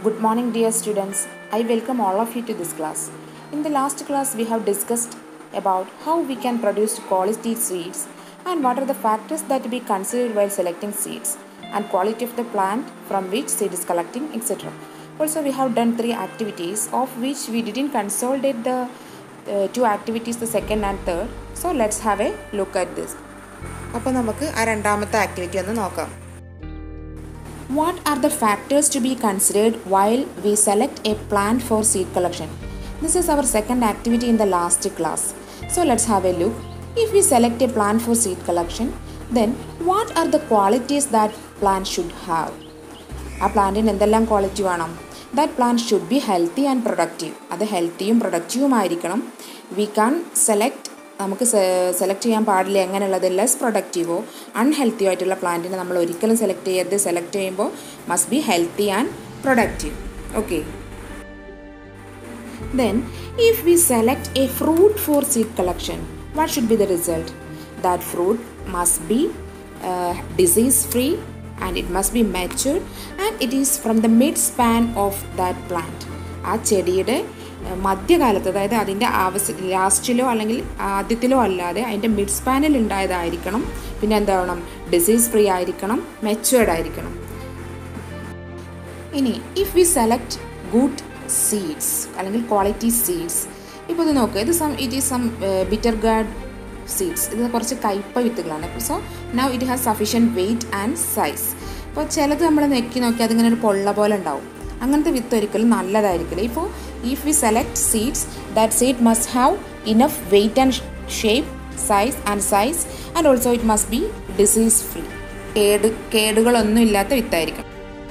Good morning, dear students. I welcome all of you to this class. In the last class, we have discussed about how we can produce quality seeds and what are the factors that to be considered while selecting seeds and quality of the plant from which seed is collecting, etc. Also, we have done three activities of which we didn't consolidate the uh, two activities, the second and third. So, let's have a look at this. അപ്പോൾ നമുക്ക് ആ രണ്ടാമത്തെ activity ഒന്ന് നോക്കാം What are the factors to be considered while we select a plant for seed collection? This is our second activity in the last class. So let's have a look. If we select a plant for seed collection, then what are the qualities that plant should have? ആ പ്ലാന്റിന് എന്തെല്ലാം quality വേണം that plant should be healthy and productive അത് ഹെൽത്തിയും പ്രൊഡക്റ്റീവുമായിരിക്കണം we can select നമുക്ക് select ചെയ്യാൻ പാടില്ല എങ്ങനെയുള്ളത് ലെസ് പ്രൊഡക്റ്റീവോ അൺഹെൽത്തിയോ ആയിട്ടുള്ള പ്ലാന്റിനെ നമ്മൾ ഒരിക്കലും സെലക്ട് ചെയ്യരുത് സെലക്ട് ചെയ്യുമ്പോൾ must be healthy and productive okay Then, if we select a fruit for seed collection, what should be the result? That fruit must be uh, disease free and it must be matured and it is from the mid span of that plant. ആ ചെടിയുടെ മധ്യകാലത്ത് അതായത് അതിൻ്റെ ആവശ്യ ലാസ്റ്റിലോ അല്ലെങ്കിൽ ആദ്യത്തിലോ അല്ലാതെ അതിൻ്റെ mid സ്പാനിൽ ഉണ്ടായതായിരിക്കണം പിന്നെ എന്താവണം ഡിസീസ് ഫ്രീ ആയിരിക്കണം മെച്ചുവേർഡ് ആയിരിക്കണം ഇനി if we select good seeds അല്ലെങ്കിൽ ക്വാളിറ്റി സീഡ്സ് ഇപ്പോൾ ഇത് നോക്കുക ഇത് some it is some bitter gourd seeds ഇത് കുറച്ച് കയ്പ വിത്തുകളാണ് so now it has sufficient weight and size ഇപ്പോൾ ചിലത് നമ്മൾ നെക്കി നോക്കി അതിങ്ങനെ ഒരു പൊള്ള പോലെ ഉണ്ടാവും അങ്ങനത്തെ വിത്ത് ഒരിക്കലും നല്ലതായിരിക്കില്ല ഇപ്പോൾ if we select seeds that seed must have enough weight and shape size and size and also it must be disease free കേട് കേടുകളൊന്നും ഇല്ലാത്ത വിത്തായിരിക്കും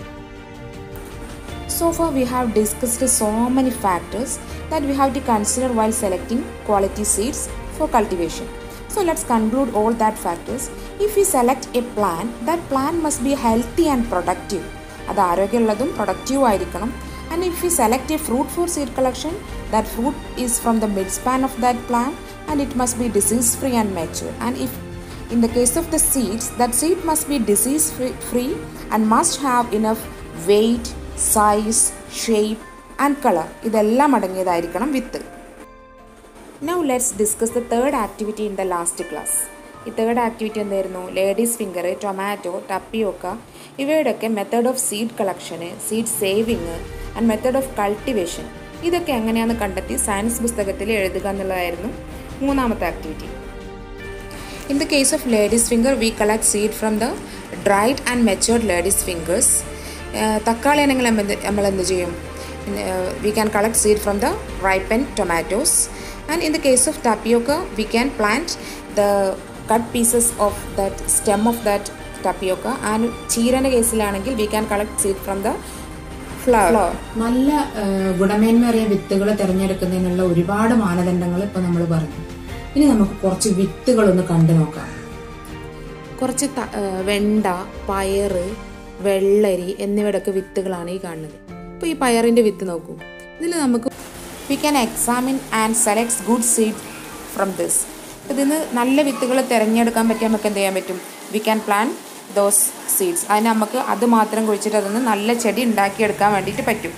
So far, we have discussed so many factors that we have to consider while selecting quality seeds for cultivation. So let's conclude all that factors. If we select a plant, that plant must be healthy and productive. അത് ആരോഗ്യമുള്ളതും productive ആയിരിക്കണം and if you select a fruit for seed collection that fruit is from the mid span of that plant and it must be disease free and mature and if in the case of the seeds that seed must be disease free and must have enough weight size shape and colour ഇതെല്ലാം അടങ്ങിയതായിരിക്കണം വിത്ത് now let's discuss the third activity in the last class ഈ third activity എന്തായിരുന്നു ladies finger tomato tapioca ഇവയുടെയൊക്കെ method of seed കളക്ഷന് seed saving and method of cultivation ഇതൊക്കെ എങ്ങനെയാണെന്ന് കണ്ടെത്തി സയൻസ് പുസ്തകത്തിൽ എഴുതുക എന്നുള്ളതായിരുന്നു മൂന്നാമത്തെ activity in the case of ladies finger we collect seed from the dried and matured ladies fingers തക്കാളി ആണെങ്കിൽ നമ്മൾ എന്ത് ചെയ്യും we can collect seed from the ripen tomatoes and in the case of tapioca we can plant the cut pieces of that stem of that tapioca and ചീരൻ്റെ കേസിലാണെങ്കിൽ we can collect seed from the flower നല്ല ഗുണമേന്മേറിയ വിത്തുകൾ തിരഞ്ഞെടുക്കുന്നതിനുള്ള ഒരുപാട് മാനദണ്ഡങ്ങൾ ഇപ്പൊ നമ്മൾ പറഞ്ഞു ഇനി നമുക്ക് കുറച്ച് വിത്തുകളൊന്ന് കണ്ടു നോക്കാം കുറച്ച് വെണ്ട പയറ് വെള്ളരി എന്നിവയുടെയൊക്കെ വിത്തുകളാണ് ഈ കാണുന്നത് അപ്പോൾ ഈ പയറിൻ്റെ വിത്ത് നോക്കൂ ഇതിൽ നമുക്ക് we can examine and selects good seed from this ഇതിന് നല്ല വിത്തുകൾ തിരഞ്ഞെടുക്കാൻ പറ്റിയ നമുക്ക് എന്ത് ചെയ്യാൻ പറ്റും we can plan those seeds അതിന് നമുക്ക് അത് മാത്രം കുഴിച്ചിട്ട് അതിന് നല്ല ചെടി ഉണ്ടാക്കിയെടുക്കാൻ വേണ്ടിയിട്ട് പറ്റും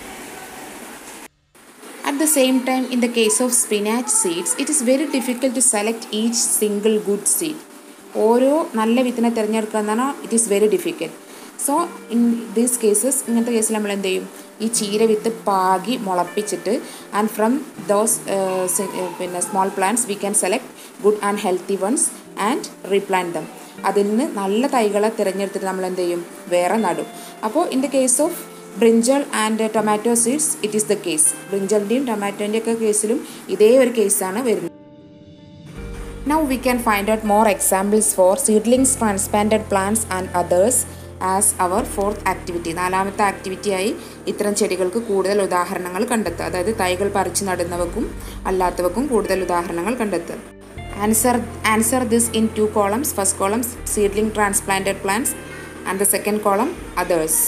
At the same time, in the case of spinach seeds, it is very difficult to select each single good seed. ഓരോ നല്ല വിത്തിനെ തിരഞ്ഞെടുക്കുക എന്ന് പറഞ്ഞാൽ it is very difficult so in these cases ഇങ്ങനത്തെ കേസിൽ നമ്മൾ എന്ത് ചെയ്യും ഈ ചീര വിത്ത് പാകി മുളപ്പിച്ചിട്ട് ആൻഡ് ഫ്രം ദോസ് പിന്നെ small plants we can select good and healthy ones and replant them അതിൽ നിന്ന് നല്ല തൈകളെ തിരഞ്ഞെടുത്തിട്ട് നമ്മൾ എന്ത് ചെയ്യും വേറെ നടും അപ്പോൾ in the case of brinjal and tomato seeds it is the case ബ്രിഞ്ചലിൻ്റെയും ടൊമാറ്റോൻ്റെയും ഒക്കെ കേസിലും ഇതേ ഒരു കേസാണ് വരുന്നത് Now we can find out more examples for seedlings, transplanted plants and others as our fourth activity നാലാമത്തെ ആക്ടിവിറ്റിയായി ഇത്തരം ചെടികൾക്ക് കൂടുതൽ ഉദാഹരണങ്ങൾ കണ്ടെത്തുക അതായത് തൈകൾ പറിച്ചു നടുന്നവക്കും അല്ലാത്തവക്കും കൂടുതൽ ഉദാഹരണങ്ങൾ കണ്ടെത്തുക answer answer this in two columns first column seedling transplanted plants and the second column others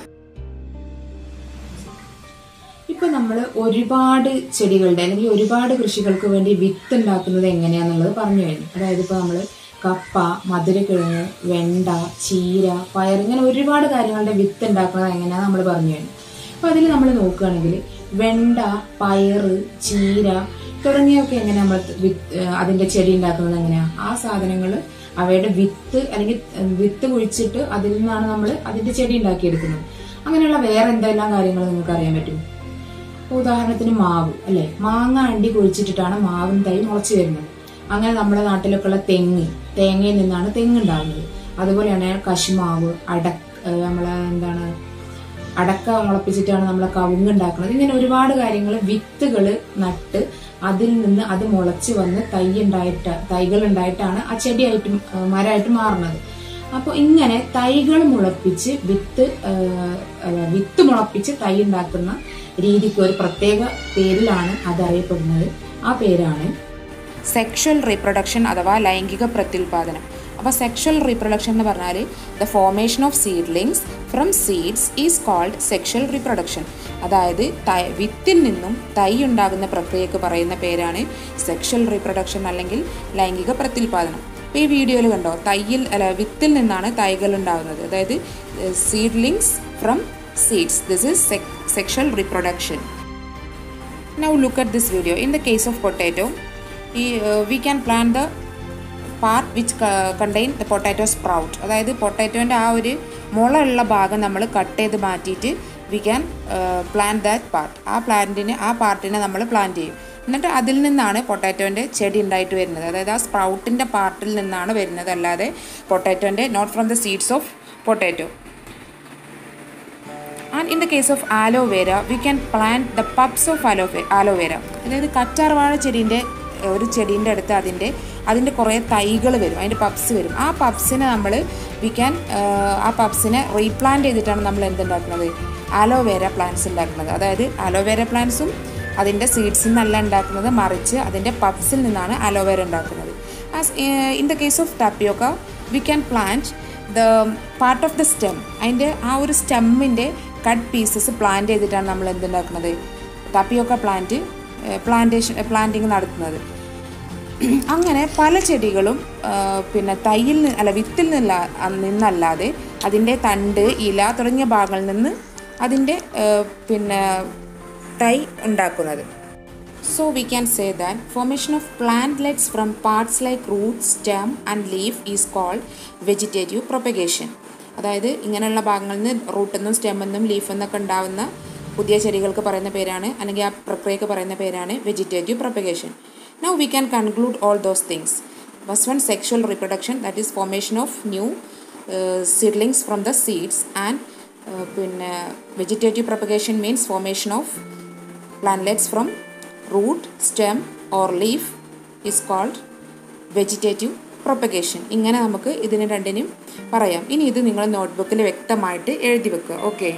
ഇപ്പൊ നമ്മൾ ഒരുപാട് ചെടികളുടെ അല്ലെങ്കിൽ ഒരുപാട് കൃഷികൾക്ക് വേണ്ടി വിത്ത് ഉണ്ടാക്കുന്നത് എങ്ങനെയാന്നുള്ളത് പറഞ്ഞു കഴിഞ്ഞു അതായത് ഇപ്പൊ നമ്മൾ കപ്പ മധുരക്കിഴങ്ങ് വെണ്ട ചീര പയർ ഇങ്ങനെ ഒരുപാട് കാര്യങ്ങളുടെ വിത്ത് ഉണ്ടാക്കുന്നത് എങ്ങനെയാന്ന് നമ്മൾ പറഞ്ഞു കഴിഞ്ഞു അപ്പോൾ അതിൽ നമ്മൾ നോക്കുകയാണെങ്കിൽ വെണ്ട പയറ് ചീര തുടങ്ങിയൊക്കെ എങ്ങനെ നമ്മൾ വിത്ത് ഏഹ് അതിന്റെ ചെടി ഉണ്ടാക്കുന്നത് എങ്ങനെയാ ആ സാധനങ്ങൾ അവയുടെ വിത്ത് അല്ലെങ്കിൽ ഏഹ് വിത്ത് കുഴിച്ചിട്ട് അതിൽ നിന്നാണ് നമ്മൾ അതിന്റെ ചെടി ഉണ്ടാക്കിയെടുക്കുന്നത് അങ്ങനെയുള്ള വേറെ എന്തെല്ലാം കാര്യങ്ങൾ നിങ്ങൾക്ക് അറിയാൻ പറ്റും ഉദാഹരണത്തിന് മാവ് അല്ലെ മാങ്ങ അണ്ടി കുഴിച്ചിട്ടിട്ടാണ് മാവും തൈ മുളച്ചു വരുന്നത് അങ്ങനെ നമ്മുടെ നാട്ടിലൊക്കെ ഉള്ള തെങ്ങ് തേങ്ങയിൽ നിന്നാണ് തെങ്ങ് ഉണ്ടാകുന്നത് അതുപോലെയാണ് കശുമാവ് അട ഏഹ് നമ്മളെ എന്താണ് അടക്ക മുളപ്പിച്ചിട്ടാണ് നമ്മളെ കവുങ്ങ് ഉണ്ടാക്കുന്നത് ഇങ്ങനെ ഒരുപാട് കാര്യങ്ങൾ വിത്തുകൾ നട്ട് അതിൽ നിന്ന് അത് മുളച്ച് വന്ന് തൈ ഉണ്ടായിട്ട് തൈകൾ ഉണ്ടായിട്ടാണ് ആ ചെടിയായിട്ട് മരമായിട്ട് മാറുന്നത് അപ്പോൾ ഇങ്ങനെ തൈകൾ മുളപ്പിച്ച് വിത്ത് ഏഹ്, അല്ല, വിത്ത് മുളപ്പിച്ച് തൈ ഉണ്ടാക്കുന്ന രീതിക്ക് ഒരു പ്രത്യേക പേരിലാണ് അത് അറിയപ്പെടുന്നത് ആ പേരാണ് സെക്ഷൽ റീപ്രൊഡക്ഷൻ അഥവാ ലൈംഗിക പ്രത്യുൽപാദനം അപ്പോൾ സെക്ഷൽ റീപ്രൊഡക്ഷൻ എന്ന് പറഞ്ഞാൽ the formation of seedlings from seeds is called sexual reproduction അതായത് തൈ വിത്തിൽ നിന്നും തൈ ഉണ്ടാകുന്ന പ്രക്രിയക്ക് പറയുന്ന പേരാണ് സെക്ഷൽ റീപ്രൊഡക്ഷൻ അല്ലെങ്കിൽ ലൈംഗിക പ്രത്യുൽപാദനം ഇപ്പോൾ ഈ വീഡിയോയിൽ കണ്ടോ തൈയിൽ അല്ല വിത്തിൽ നിന്നാണ് തൈകൾ ഉണ്ടാകുന്നത് അതായത് seedlings from seeds this is sexual reproduction Now look at this video. In the case of potato, ഈ, uh, we can plant the part which co- contain the potato sprout. അതായത് പൊട്ടാറ്റോൻ്റെ ആ ഒരു മുളയുള്ള ഭാഗം നമ്മൾ കട്ട് ചെയ്ത് മാറ്റിയിട്ട് we can plant that part ആ പ്ലാന്റിന് ആ പാർട്ടിനെ നമ്മൾ പ്ലാന്റ് ചെയ്യും എന്നിട്ട് അതിൽ നിന്നാണ് പൊട്ടാറ്റോൻ്റെ ചെടി ഉണ്ടായിട്ട് വരുന്നത് അതായത് ആ സ്പ്രൗട്ടിൻ്റെ പാർട്ടിൽ നിന്നാണ് വരുന്നത് അല്ലാതെ പൊട്ടാറ്റോൻ്റെ not from the seeds of potato and in the case of aloe vera we can plant the pups of aloe aloe vera അതായത് കറ്റാർവാഴ ചെടീൻ്റെ ഏഹ്, ഒരു ചെടീൻ്റെ അടുത്ത് അതിൻ്റെ അതിൻ്റെ കുറേ തൈകൾ വരും അതിൻ്റെ പബ്സ് വരും ആ പബ്സിനെ നമ്മൾ വി ക്യാൻ ആ പബ്സിനെ റീപ്ലാന്റ് ചെയ്തിട്ടാണ് നമ്മൾ എന്തുണ്ടാക്കുന്നത് ആലോവേര പ്ലാന്റ്സ് ഉണ്ടാക്കുന്നത് അതായത് ആലോവേര പ്ലാന്റ്സും അതിൻ്റെ സീഡ്സിൽ നിന്നല്ല ഉണ്ടാക്കുന്നത് മറിച്ച് അതിൻ്റെ പബ്സിൽ നിന്നാണ് അലോവേര ഉണ്ടാക്കുന്നത് as in the case of tapioca we can plant the part of the stem അതിൻ്റെ ആ ഒരു സ്റ്റെമ്മിൻ്റെ കട്ട് പീസസ് പ്ലാന്റ് ചെയ്തിട്ടാണ് നമ്മൾ എന്തുണ്ടാക്കുന്നത് ടപ്പിയൊക്കെ പ്ലാന്റ് പ്ലാന്റേഷൻ പ്ലാന്റിങ് നടത്തുന്നത് അങ്ങനെ പല ചെടികളും ആ, പിന്നെ തൈയിൽ നിന്ന് അല്ല വിത്തിൽ നിന്നല്ല നിന്നല്ലാതെ അതിൻ്റെ തണ്ട് ഇല തുടങ്ങിയ ഭാഗങ്ങളിൽ നിന്ന് അതിൻ്റെ ആ, പിന്നെ തൈ ഉണ്ടാക്കുന്നത് So we can say that formation of plantlets from parts like root, stem and leaf is called vegetative propagation. അതായത് ഇങ്ങനെയുള്ള ഭാഗങ്ങളിൽ നിന്ന് റൂട്ടിൽ നിന്നും സ്റ്റെമ്മിൽ നിന്നും ലീഫിൽ നിന്നൊക്കെ ഉണ്ടാവുന്ന പുതിയ ചെടികൾക്ക് പറയുന്ന പേരാണ് അല്ലെങ്കിൽ ആ പ്രക്രിയക്ക് പറയുന്ന പേരാണ് vegetative propagation now we can conclude all those things first one sexual reproduction that is formation of new seedlings from the seeds and പിന്നെ vegetative propagation means formation of plantlets from root, stem or leaf is called vegetative propagation. ഇങ്ങനെ നമുക്ക് ഇതിന് രണ്ടിനും പറയാം ഇനി ഇത് നിങ്ങൾ നോട്ട്ബുക്കിൽ വ്യക്തമായിട്ട് എഴുതി വെക്കുക okay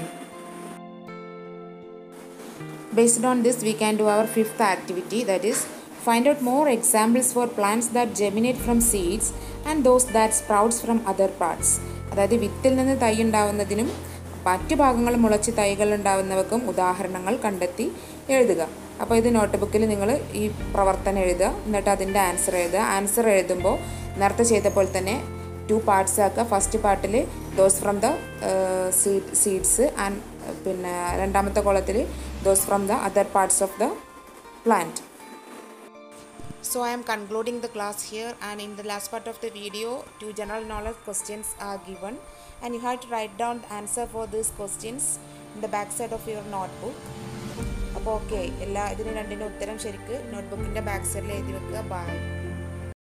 Based on this, we can do our fifth activity that is find out more examples for plants that germinate from seeds and those that sprouts from other parts. അതായത് വിത്തിൽ നിന്ന് തൈ ഉണ്ടാവുന്നതിനും മറ്റു ഭാഗങ്ങൾ മുളച്ച് തൈകൾ ഉണ്ടാവുന്നവർക്കും ഉദാഹരണങ്ങൾ കണ്ടെത്തി എഴുതുക അപ്പോൾ ഇത് നോട്ട് ബുക്കിൽ നിങ്ങൾ ഈ പ്രവർത്തനം എഴുതുക എന്നിട്ട് അതിൻ്റെ ആൻസർ എഴുതുക ആൻസർ എഴുതുമ്പോൾ നേരത്തെ ചെയ്ത പോലെ തന്നെ ടു പാർട്സ് ആക്കുക ഫസ്റ്റ് പാർട്ടിൽ those from the seed seeds and പിന്നെ രണ്ടാമത്തെ കോളത്തിൽ those from the other parts of the plant So I am concluding the class here and in the last part of the video two general knowledge questions are given and you have to write down the answer for these questions in the back side of your notebook. അപ്പോൾ okay എല്ലാ ഇതിന് രണ്ടിൻ്റെ ഉത്തരം ശരിക്ക് നോട്ട്ബുക്കിൻ്റെ back സൈഡിൽ എഴുതി വെക്കുക by